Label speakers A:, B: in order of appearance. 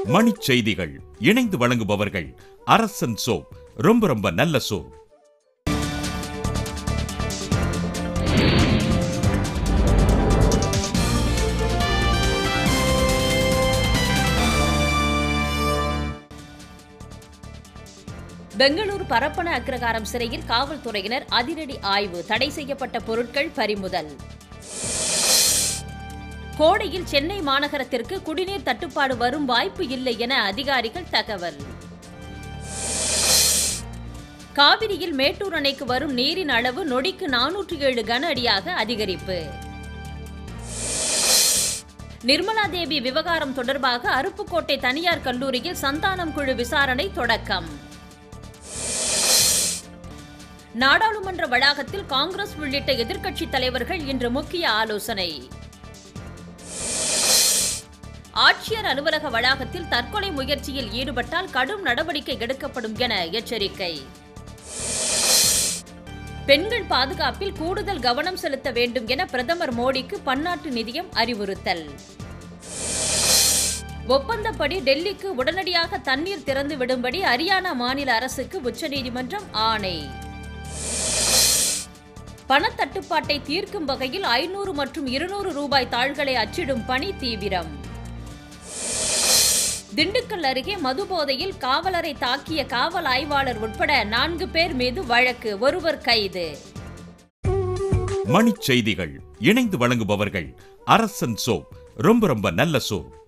A: மணிச் செய்திகள் இணைந்து வழங்குபவர்கள் அரசன் சோப் ரொம்ப ரொம்ப நல்ல சோப்
B: பெங்களூரு பரப்பன அக்ரகாரம் சிறையில் காவல்துறையினர் அதிரடி ஆய்வு தடை செய்யப்பட்ட பொருட்கள் பறிமுதல் கோடையில் சென்னை மாநகரத்திற்கு குடிநீர் தட்டுப்பாடு வரும் வாய்ப்பு இல்லை என அதிகாரிகள் தகவல் காவிரியில் மேட்டூர் அணைக்கு வரும் நீரின் அளவு நொடிக்கு நானூற்றி ஏழு கன அடியாக அதிகரிப்பு நிர்மலா தேவி விவகாரம் தொடர்பாக அருப்புக்கோட்டை தனியார் கல்லூரியில் சந்தானம் குழு விசாரணை தொடக்கம் நாடாளுமன்ற வளாகத்தில் காங்கிரஸ் உள்ளிட்ட எதிர்க்கட்சித் தலைவர்கள் இன்று முக்கிய ஆலோசனை ஆட்சியர் அலுவலக வளாகத்தில் தற்கொலை முயற்சியில் ஈடுபட்டால் கடும் நடவடிக்கை எடுக்கப்படும் என எச்சரிக்கை பெண்கள் பாதுகாப்பில் கூடுதல் கவனம் செலுத்த வேண்டும் என பிரதமர் மோடிக்கு பன்னாட்டு நிதியம் அறிவுறுத்தல் ஒப்பந்தப்படி டெல்லிக்கு உடனடியாக தண்ணீர் திறந்து விடும்படி ஹரியானா மாநில அரசுக்கு உச்சநீதிமன்றம் ஆணை பணத்தட்டுப்பாட்டை தீர்க்கும் வகையில் ஐநூறு மற்றும் இருநூறு ரூபாய் தாள்களை அச்சிடும் பணி தீவிரம் திண்டுக்கல் அருகே மதுபோதையில் காவலரை தாக்கிய காவல் ஆய்வாளர் உட்பட நான்கு பேர் மீது வழக்கு ஒருவர் கைது
A: மணிச் செய்திகள் இணைந்து வழங்குபவர்கள் அரசன் சோப் ரொம்ப ரொம்ப நல்ல சோப்